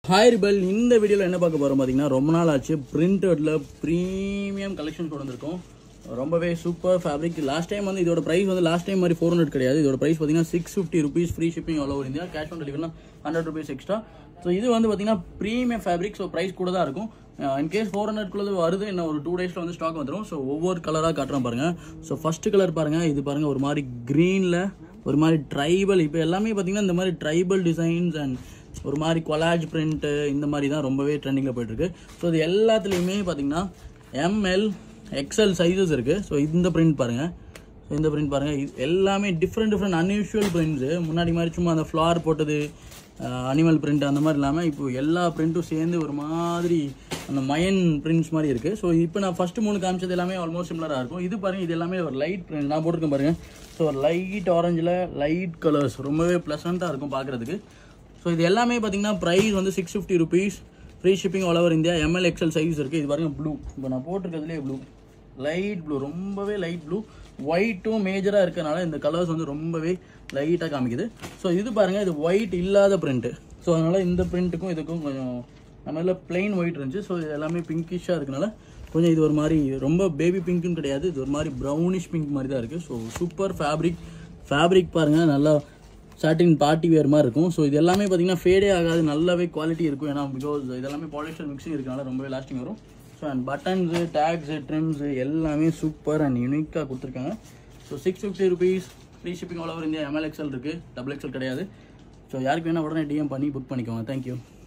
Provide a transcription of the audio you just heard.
hi rebel இந்த வீடியோவில் என்ன பார்க்க போகிறோம் பார்த்தீங்கன்னா ரொம்ப நாள் ஆச்சு பிரிண்டடில் ப்ரீமியம் கலெக்ஷன் கொண்டு வந்திருக்கோம் ரொம்பவே சூப்பர் ஃபேப்ரிக் லாஸ்ட் டைம் வந்து இதோட ப்ரைஸ் வந்து லாஸ்ட் டைம் மாதிரி ஃபோர் ஹண்ட்ரட் கிடையாது இதோட ப்ரைஸ் பார்த்தீங்கன்னா six fifty rupees free shipping all over India cash on டெலிவரினா ஹண்ட்ரட் ருபீஸ் எக்ஸ்ட்ரா ஸோ இது வந்து பார்த்தீங்கன்னா ப்ரீமியம் ஃபேப்ரிக் ஸோ ப்ரைஸ் கூட தான் இருக்கும் இன்கேஸ் ஃபோர் ஹண்ட்ரட்குள்ளது வருது இன்னும் ஒரு டூ டேஸில் வந்து ஸ்டாக் வந்துடும் ஸோ ஒவ்வொரு கலராக காட்டுறோம் பாருங்கள் ஸோ ஃபஸ்ட்டு கலர் பாருங்கள் இது பாருங்கள் ஒரு மாதிரி க்ரீனில் ஒரு மாதிரி ட்ரைபல் இப்போ எல்லாமே பார்த்தீங்கன்னா இந்த மாதிரி ட்ரைபல் டிசைன்ஸ் அண்ட் ஒரு மாதிரி கொலாஜ் பிரிண்ட்டு இந்த மாதிரி தான் ரொம்பவே ட்ரெண்டிங்கில் போயிட்டுருக்கு ஸோ இது எல்லாத்துலேயுமே பார்த்தீங்கன்னா எம்எல் எக்ஸ்எல் சைஸஸ் இருக்குது ஸோ இந்த பிரிண்ட் பாருங்கள் ஸோ இந்த பிரிண்ட் பாருங்கள் இது எல்லாமே டிஃப்ரெண்ட் டிஃப்ரெண்ட் அன்யூஷுவல் பிரிண்ட்ஸு முன்னாடி மாதிரி சும்மா அந்த ஃப்ளார் போட்டது அனிமல் பிரிண்ட் அந்த மாதிரி இல்லாமல் இப்போ எல்லா பிரிண்ட்டும் சேர்ந்து ஒரு மாதிரி அந்த மயன் பிரிண்ட்ஸ் மாதிரி இருக்குது ஸோ இப்போ நான் ஃபஸ்ட்டு மூணு காமிச்சது எல்லாமே ஆல்மோஸ்ட் சிமிலராக இருக்கும் இது பாருங்கள் இது எல்லாமே ஒரு லைட் பிரிண்ட் நான் போட்டிருக்கேன் பாருங்கள் ஸோ லைட் ஆரஞ்சில் லைட் கலர்ஸ் ரொம்பவே ப்ளசண்ட்டாக இருக்கும் பார்க்குறதுக்கு ஸோ இது எல்லாமே பார்த்தீங்கன்னா ப்ரைஸ் வந்து six fifty rupees free shipping all over India M L XL size இருக்குது இது பாருங்க ப்ளூ இப்போ நான் போட்டிருக்கிறதுலேயே ப்ளூ லைட் ப்ளூ ரொம்பவே லைட் ப்ளூ ஒயிட்டும் மேஜராக இருக்கறனால இந்த கலர்ஸ் வந்து ரொம்பவே லைட்டாக காமிக்குது ஸோ இது பாருங்கள் இது ஒயிட் இல்லாத பிரிண்ட்டு ஸோ அதனால் இந்த பிரிண்ட்டுக்கும் இதுக்கும் கொஞ்சம் நம்ம இதில் பிளெயின் ஒயிட் இருந்துச்சு ஸோ இது எல்லாமே பிங்கிஷாக இருக்கனால கொஞ்சம் இது ஒரு மாதிரி ரொம்ப பேபி பிங்க்குன்னு கிடையாது இது ஒரு மாதிரி ப்ரௌனிஷ் பிங்க் மாதிரி தான் இருக்குது ஸோ சூப்பர் ஃபேப்ரிக் ஃபேப்ரிக் பாருங்கள் நல்லா சாட்டின் பார்ட்டி வேர் மாதிரி இருக்கும் ஸோ இது எல்லாமே பார்த்தீங்கன்னா ஃபேடே ஆகாது நல்லாவே குவாலிட்டி இருக்கும் ஏன்னா பிகாஸ் இதெல்லாமே பாலிஸ்டர் மிக்சிங் இருக்கனால ரொம்பவே லாஸ்டிங் வரும் so and buttons tags trims எல்லாமே சூப்பர் அண்ட் யூனிக்காக கொடுத்துருக்காங்க so six fifty rupees free shipping all over India M L XL இருக்குது டபுள் எக்ஸல் கிடையாது ஸோ யாருக்கு வேணால் உடனே டிஎம் பண்ணி புக் பண்ணிக்கோங்க தேங்க்யூ